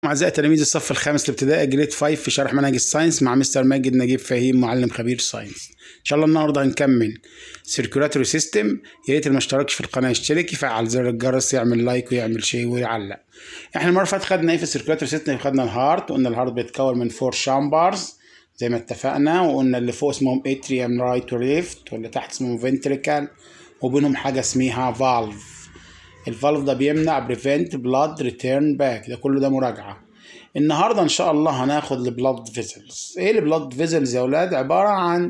أعزائي تلاميذ الصف الخامس الابتدائي جريد 5 في شرح منهج الساينس مع مستر ماجد نجيب فهيم معلم خبير ساينس إن شاء الله النهارده هنكمل سيركولاتوري سيستم يا ريت اللي ما اشتركش في القناة يشترك يفعل زر الجرس يعمل لايك ويعمل شير ويعلق احنا المرة اللي فاتت خدنا ايه في السيركولاتوري سيستم خدنا الهارت وقلنا الهارت بيتكون من فور شامبرز زي ما اتفقنا وقلنا اللي فوق اسمهم اتريوم رايت وليفت واللي تحت اسمهم فنتريكال وبينهم حاجة اسمها فالف الفالف ده بيمنع بريفنت بلاد ريتيرن باك ده كله ده مراجعه النهارده ان شاء الله هناخد البلاد فيزلز ايه البلاد فيزلز يا اولاد عباره عن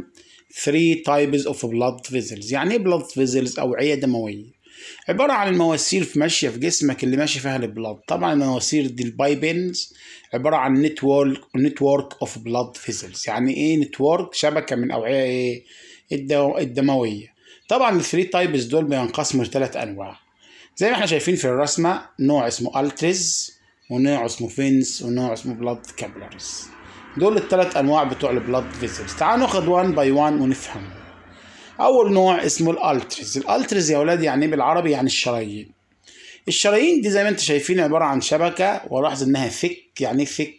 3 تايبز اوف بلاد فيزلز يعني ايه بلاد فيزلز اوعيه دمويه عباره عن المواسير في ماشيه في جسمك اللي ماشي فيها البلاد طبعا المواسير دي البايبنز عباره عن نتورك نتورك اوف بلاد فيزلز يعني ايه نتورك شبكه من اوعيه ايه الدو- الدمويه طبعا الثري تايبز دول بينقسموا لثلاث انواع زي ما احنا شايفين في الرسمه نوع اسمه التريز ونوع اسمه فينس ونوع اسمه بلاد كابلاريز دول الثلاث انواع بتوع البلاد فيزلز تعالوا ناخد 1 باي 1 ونفهمهم اول نوع اسمه الالتريز الالتريز يا اولاد يعني ايه بالعربي يعني الشرايين الشرايين دي زي ما انتم شايفين عباره عن شبكه ولاحظ انها ثيك يعني ايه ثيك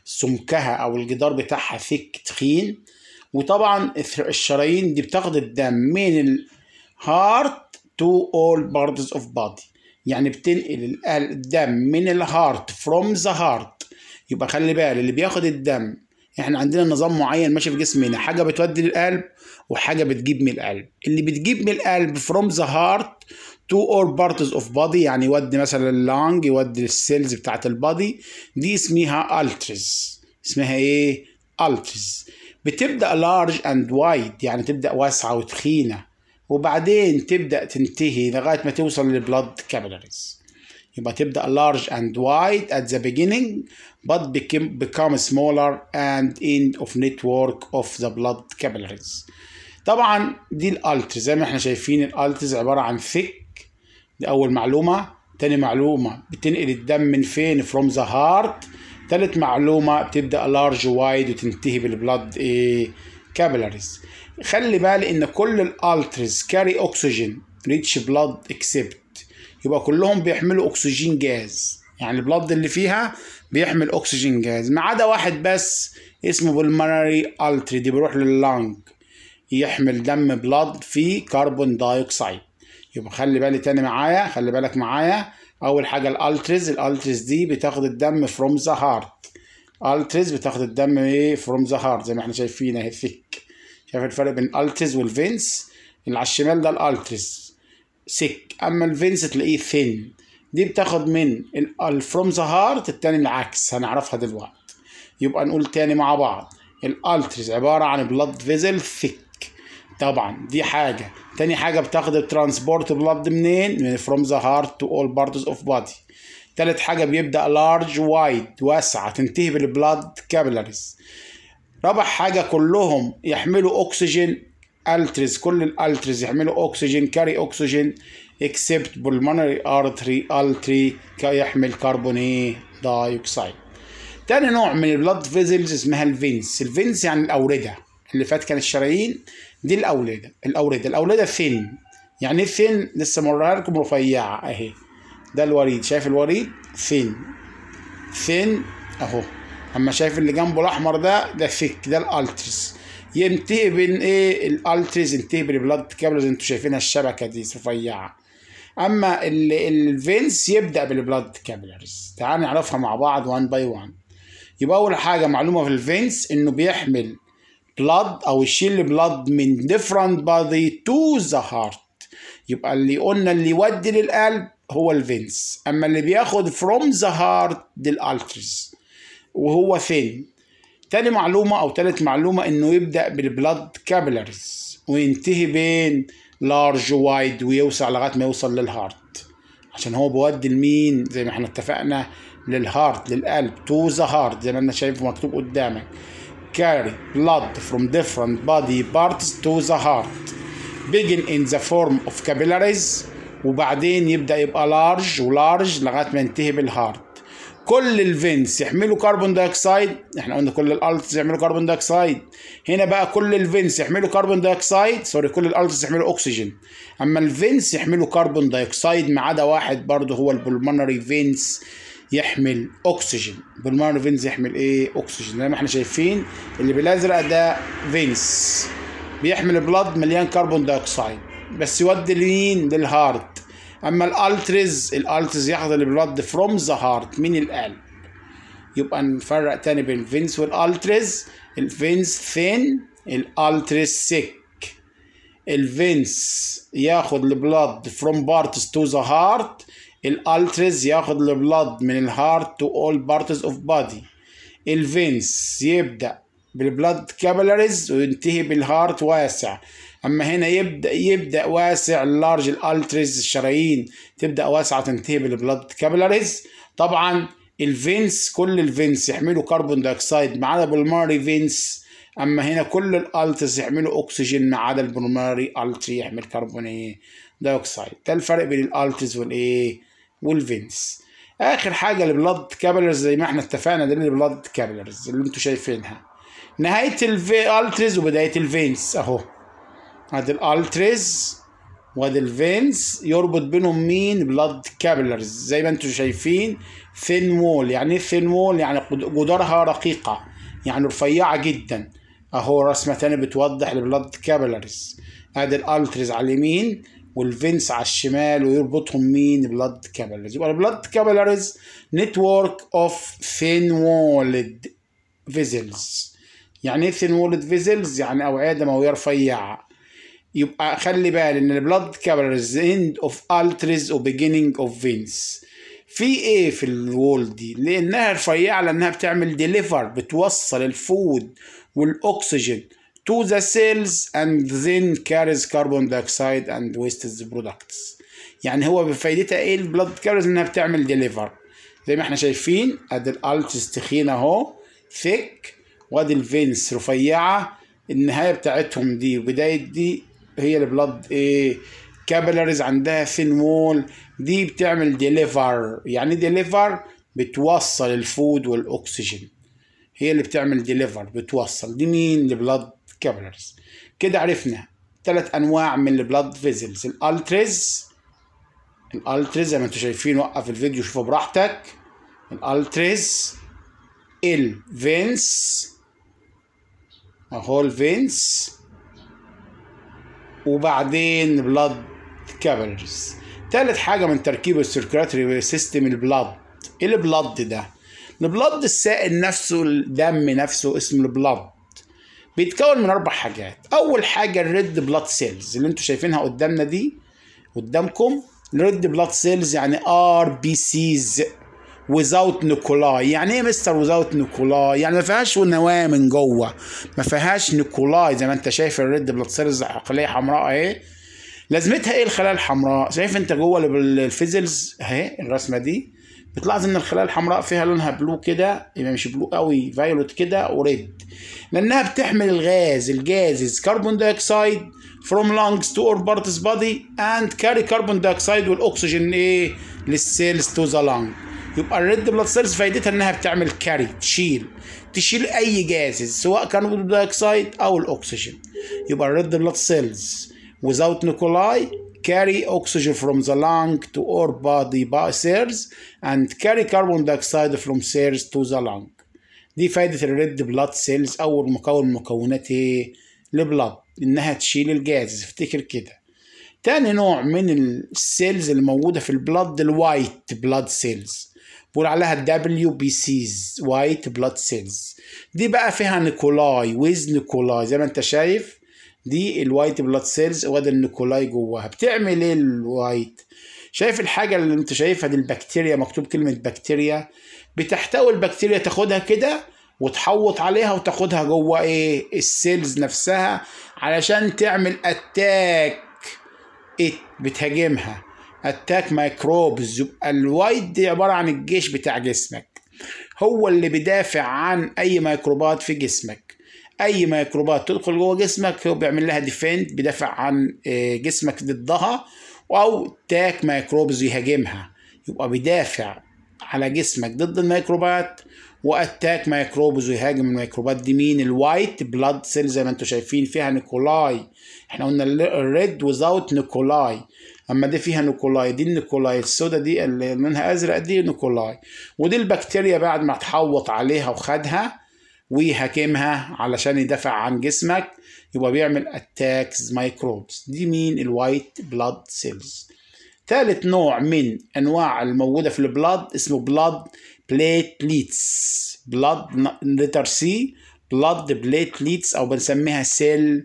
سمكها او الجدار بتاعها ثيك تخين وطبعا الشرايين دي بتاخد الدم من الهارت to all parts of body يعني بتنقل ال- الدم من الهارت from the heart يبقى خلي بالك اللي بياخد الدم احنا عندنا نظام معين ماشي في جسمنا حاجه بتودي للقلب وحاجه بتجيب من القلب اللي بتجيب من القلب from the heart to all parts of body يعني يودي مثلا اللانج يودي السيلز بتاعت البادي دي اسمها التريز اسمها ايه التريز بتبدا large and wide يعني تبدا واسعه وتخينه وبعدين تبدا تنتهي لغايه ما توصل للبلاد كابيلاريز يبقى تبدا large and wide at the beginning but become, become smaller and end of network of the blood capillaries طبعا دي الالترز زي ما احنا شايفين الالترز عباره عن thick دي اول معلومه تاني معلومه بتنقل الدم من فين from the heart تالت معلومه بتبدا large wide وتنتهي بالبلاد ايه capillaries خلي بالك ان كل الالترز كاري اكسجين ريتش بلاد اكسبت يبقى كلهم بيحملوا اكسجين جاز يعني البلاد اللي فيها بيحمل اكسجين جاز ما عدا واحد بس اسمه بالمونري التري دي بيروح لللانج يحمل دم بلاد فيه كربون دايوكسيد يبقى خلي بالي تاني معايا خلي بالك معايا اول حاجه الالتريز الالتريز دي بتاخد الدم فروم ذا هارت التريز بتاخد الدم ايه فروم ذا هارت زي ما احنا شايفين اهي ثيك شايف الفرق بين الالتريز والفينس اللي على الشمال ده الالتريز سيك اما الفينس تلاقيه ثين دي بتاخد من الفروم ذا هارت التاني العكس هنعرفها دلوقتي يبقى نقول تاني مع بعض الالتريز عباره عن بلاد فيزل ثيك طبعا دي حاجه تاني حاجه بتاخد الترانسبورت بلاد منين من فروم ذا هارت تو اول بارتس اوف بادي تالت حاجه بيبدا لارج وايد واسعه تنتهي بالبلاد كابيلاريز رابع حاجة كلهم يحملوا أكسجين التريز كل الالتريز يحملوا أكسجين كاري أكسجين اكسبت بالمونري ارتري التري يحمل كربون ايه دايوكسيد تاني نوع من البلاد فيزلز اسمها الفينس الفينس يعني الأوردة اللي فات كان الشرايين دي الأوردة الأوردة الأوردة ثين يعني ايه ثين لسه مرها لكم رفيعة اهي ده الوريد شايف الوريد ثين ثين اهو اما شايف اللي جنبه الاحمر ده ده ثيك ده الالتريز ينتهي بين ايه الالتريز ينتهي بالبلاد كابلز انتوا شايفينها الشبكه دي رفيعه اما ال- الفينس يبدا بالبلاد كابلرز تعال نعرفها مع بعض 1 باي 1 يبقى اول حاجه معلومه في الفينس انه بيحمل بلاد او يشيل بلاد من different body to the heart يبقى اللي قلنا اللي يودي للقلب هو الفينس اما اللي بياخد from the heart دي الالتريز وهو فين تاني معلومة أو تالت معلومة إنه يبدأ بالبلاد كابيلاريز وينتهي بين لارج وايد ويوسع لغاية ما يوصل للهارت عشان هو بيودي لمين زي ما احنا اتفقنا للهارت للقلب تو ذا هارت زي ما انا شايف مكتوب قدامك carry blood from different body parts to the heart begin in the form of capillaries وبعدين يبدأ يبقى لارج ولارج لغاية ما ينتهي بالهارت كل الفينس يحملوا كربون دايوكسيد احنا قلنا كل الالتس يحملوا كربون دايوكسيد هنا بقى كل الفينس يحملوا كربون دايوكسيد سوري كل الالتس يحملوا اكسجين اما الفينس يحملوا كربون دايوكسيد ما عدا واحد برضه هو البلمونري فينس يحمل اكسجين بالمونري فينز يحمل ايه اكسجين زي ما احنا شايفين اللي بالازرق ده فينس بيحمل بلاد مليان كربون دايوكسيد بس يودي لمين للهارت اما الالترز الالترز ياخد البلاد فروم ذا هارت من القلب يبقى نفرق تاني بين الفينس والالترز الفينس ثين الالترز سيك الفينس ياخد البلاد فروم بارتس تو ذا هارت الالترز ياخد البلاد من الهارت تو اول بارتس اوف بادي الفينس يبدا بالبلاد كابيلاريز وينتهي بالهارت واسع اما هنا يبدا يبدا واسع اللارج الالترز الشرايين تبدا واسعه تنتهي بالبلاد كابيلاريز طبعا الفينس كل الفينس يحملوا كربون دايوكسيد ما عدا بالماري فينس اما هنا كل الالترز يحملوا اكسجين ما عدا البروماري التري يحمل كربون ايه دايوكسيد ده الفرق بين الالترز والايه والفينس اخر حاجه البلاد كابيلرز زي ما احنا اتفقنا ده البلاد كابيلرز اللي انتوا شايفينها نهايه الالترز وبدايه الفينس اهو ادي الالترز وادي الفينس يربط بينهم مين بلاد كابيلرز زي ما انتم شايفين ثين وول يعني ايه ثين وول يعني جدارها رقيقه يعني رفيعه جدا اهو رسمه تانية بتوضح البلاد كابيلرز ادي الالترز على اليمين والفينس على الشمال ويربطهم مين بلاد كابيلرز يبقى البلاد كابيلرز نتورك اوف ثين وولد فيزلز يعني ايه ثين وولد فيزلز يعني اوعيه دمويه رفيعه يبقى خلي بالك ان البلاد كابيلرز اند اوف الترز وبيجيننج اوف فينس في ايه في الوول دي لانها رفيعه لانها بتعمل ديليفر بتوصل الفود والاكسجين to the cells and then carries carbon dioxide and wastes products يعني هو بفايدتها ايه البلاد كاريز انها بتعمل ديليفر زي ما احنا شايفين ادي الالتس تخينه اهو ثيك وادي الفينس رفيعه النهايه بتاعتهم دي وبدايه دي هي البلاد ايه كابيلاريز عندها ثين وول دي بتعمل ديليفر يعني ديليفر بتوصل الفود والاكسجين هي اللي بتعمل ديليفر بتوصل دي مين البلاد كابيلاريز كده عرفنا ثلاث انواع من البلاد فيزلز الالتريز الالتريز زي ما انتم شايفين وقف الفيديو شوفه براحتك الالتريز الفينس اهو الفينس وبعدين بلاد كابيلرز تالت حاجه من تركيب السيركولاتري سيستم البلاد ايه البلاد ده البلاد السائل نفسه الدم نفسه اسمه البلاد بيتكون من اربع حاجات اول حاجه الريد بلاد سيلز اللي انتوا شايفينها قدامنا دي قدامكم الريد بلاد سيلز يعني ار بي سيز without نيكولاي يعني ايه مستر without نيكولاي يعني ما فيهاش نواه من جوه ما فيهاش نيكولاي زي ما انت شايف الريد بلاد سيلز خليه حمراء اهي لازمتها ايه الخلايا الحمراء شايف انت جوه الفيزلز اهي الرسمه دي بتلاحظ ان الخلايا الحمراء فيها لونها بلو كده يبقى مش بلو قوي فايولوت كده وريد لانها بتحمل الغاز الجازز كربون دايوكسيد from lungs to all parts body and carry carbon dioxide والاكسجين ايه للسيلز to the lung يبقى الريد بلاد سيلز فايدتها انها بتعمل كاري تشيل تشيل اي جازز سواء كربون دايوكسيد او الاكسجين يبقى الريد بلاد سيلز without nuclei carry oxygen from the lung to our body by cells and carry carbon dioxide from cells to the lung دي فايدة الريد بلاد سيلز أول مكون من مكونات ايه؟ البلاد إنها تشيل الجاز افتكر كده تاني نوع من السيلز اللي موجودة في البلاد الوايت بلاد سيلز بقول عليها دبليو بي سيز وايت بلاد سيلز دي بقى فيها نيكولاي ويز نيكولاي زي ما انت شايف دي الوايت بلاد سيلز وده النيكولاي جواها بتعمل ايه الوايت شايف الحاجه اللي انت شايفها دي البكتيريا مكتوب كلمه بكتيريا بتحتوي البكتيريا تاخدها كده وتحوط عليها وتاخدها جوه ايه السيلز نفسها علشان تعمل اتاك إيه بتهاجمها اتاك ميكروبز يبقى الوايت دي عباره عن الجيش بتاع جسمك هو اللي بيدافع عن اي ميكروبات في جسمك اي ميكروبات تدخل جوه جسمك هو بيعمل لها ديفند بيدافع عن جسمك ضدها او تاك ميكروبز يهاجمها يبقى بيدافع على جسمك ضد الميكروبات واتاك ميكروبز ويهاجم الميكروبات دي مين الوايت بلاد سيل زي ما انتم شايفين فيها نيكولاي احنا قلنا الريد وزاوت نيكولاي اما دي فيها نيكولاي دي النيكولاي السودا دي اللي لونها ازرق دي نيكولاي ودي البكتيريا بعد ما تحوط عليها وخدها ويهاكمها علشان يدافع عن جسمك يبقى بيعمل اتاكس مايكروبس دي مين الوايت بلاد سيلز ثالث نوع من انواع الموجوده في البلاد اسمه بلاد بليتليتس بلاد لتر سي بلاد بليتليتس او بنسميها سيل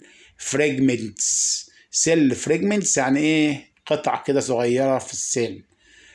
فريجمنتس سيل فريجمنتس يعني ايه قطع كده صغيره في السيل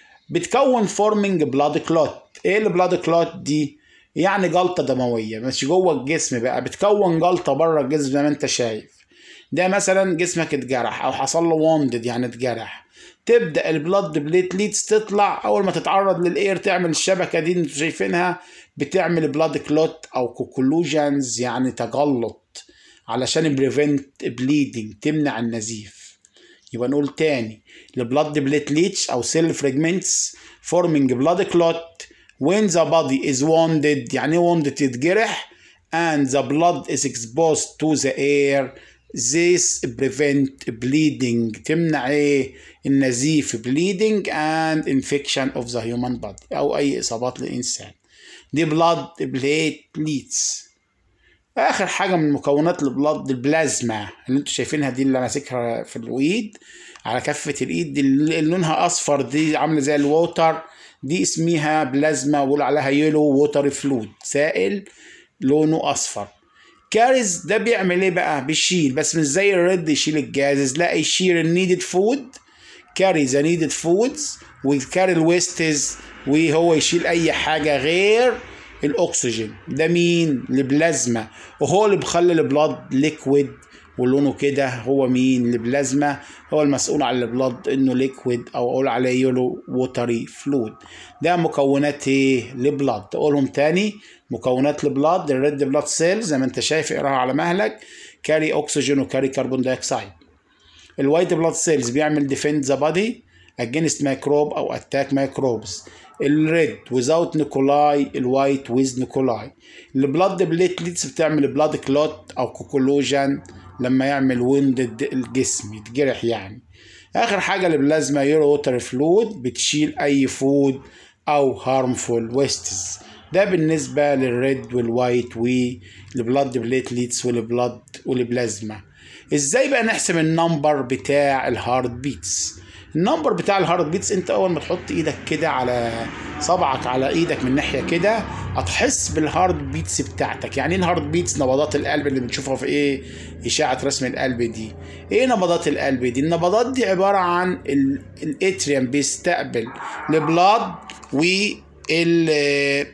بتكون فورمنج بلاد كلوت ايه البلاد كلوت دي يعني جلطه دمويه مش جوه الجسم بقى بتكون جلطه بره الجسم زي ما انت شايف ده مثلا جسمك اتجرح او حصل له ووندد يعني اتجرح تبدا البلاد بليتليتس تطلع اول ما تتعرض للاير تعمل الشبكه دي انتوا شايفينها بتعمل بلاد كلوت او كوكولوجنز يعني تجلط علشان بريفنت بليدنج تمنع النزيف يبقى نقول تاني البلاد بليتليتس او سيل فريجمنتس فورمينج بلاد كلوت when the body is wounded يعني wounded تتجرح and the blood is exposed to the air this prevent bleeding تمنع ايه النزيف bleeding and infection of the human body او اي اصابات للانسان دي blood platelets اخر حاجه من مكونات البلاد البلازما اللي انتوا شايفينها دي اللي ماسكها في الايد على كفه الايد دي اللي لونها اصفر دي عامله زي الووتر دي اسمها بلازما بقول عليها يلو ووتر فلويد سائل لونه اصفر كارز ده بيعمل ايه بقى بيشيل بس مش زي الريد يشيل الجازز لا يشيل النيدد فود كاري ذا نيدد فودز وكاري الويستز وهو يشيل اي حاجه غير الاكسجين ده مين البلازما وهو اللي بيخلي البلاد ليكويد ولونه كده هو مين البلازما هو المسؤول عن البلاد انه ليكويد او اقول عليه يلو ووتري فلويد ده مكونات ايه البلاد اقولهم تاني مكونات البلاد الريد بلاد سيل زي ما انت شايف اقراها على مهلك كاري اكسجين وكاري كربون دايوكسيد الوايت بلاد سيلز بيعمل ديفند ذا بادي اجينست ميكروب او اتاك ميكروبز الريد ويزاوت نيكولاي الوايت ويز نيكولاي البلاد بليتليتس بتعمل بلاد كلوت او كوكولوجين لما يعمل ويند الجسم يتجرح يعني اخر حاجه البلازما يورو ووتر فلويد بتشيل اي فود او هارمفول ويستز ده بالنسبه للريد والوايت والبلاد بليتليتس والبلاد والبلازما ازاي بقى نحسب النمبر بتاع الهارت بيتس النمبر بتاع الهارت بيتس انت اول ما تحط ايدك كده على صبعك على ايدك من ناحيه كده هتحس بالهارت بيتس بتاعتك يعني ايه الهارت بيتس نبضات القلب اللي بنشوفها في ايه اشاعه رسم القلب دي ايه نبضات القلب دي النبضات دي عباره عن الاتريوم بيستقبل البلاد وال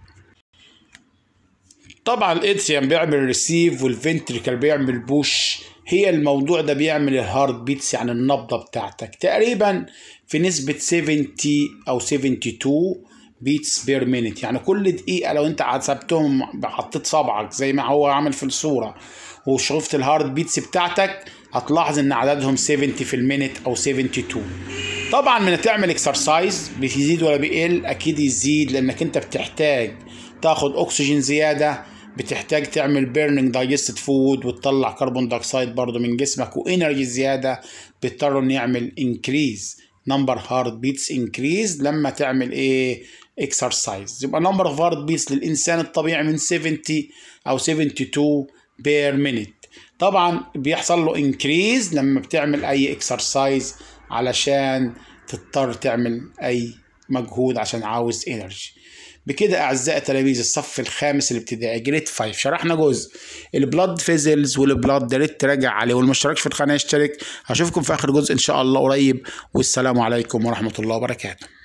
طبعا الاتريوم بيعمل ريسيف والفنتريكل بيعمل بوش هي الموضوع ده بيعمل الهارت بيتس يعني النبضه بتاعتك تقريبا في نسبه 70 او 72 بيتس بير مينيت يعني كل دقيقه لو انت حسبتهم حطيت صبعك زي ما هو عامل في الصوره وشفت الهارت بيتس بتاعتك هتلاحظ ان عددهم 70 في المينيت او 72 طبعا من تعمل اكسرسايز بيزيد ولا بيقل اكيد يزيد لانك انت بتحتاج تاخد اكسجين زياده بتحتاج تعمل بيرنينج دايجستد فود وتطلع كربون دايوكسيد برضه من جسمك وانرجي زياده بيضطر انه يعمل انكريز نمبر هارت بيتس انكريز لما تعمل ايه اكسرسايز يبقى نمبر اوف هارت بيتس للانسان الطبيعي من 70 او 72 بير مينيت طبعا بيحصل له انكريز لما بتعمل اي اكسرسايز علشان تضطر تعمل اي مجهود عشان عاوز انرجي بكده اعزائي تلاميذ الصف الخامس الابتدائي جريد 5 شرحنا جزء البلاد فيزلز والبلاد يا ريت تراجع عليه والمشترك في القناه يشترك هشوفكم في اخر جزء ان شاء الله قريب والسلام عليكم ورحمه الله وبركاته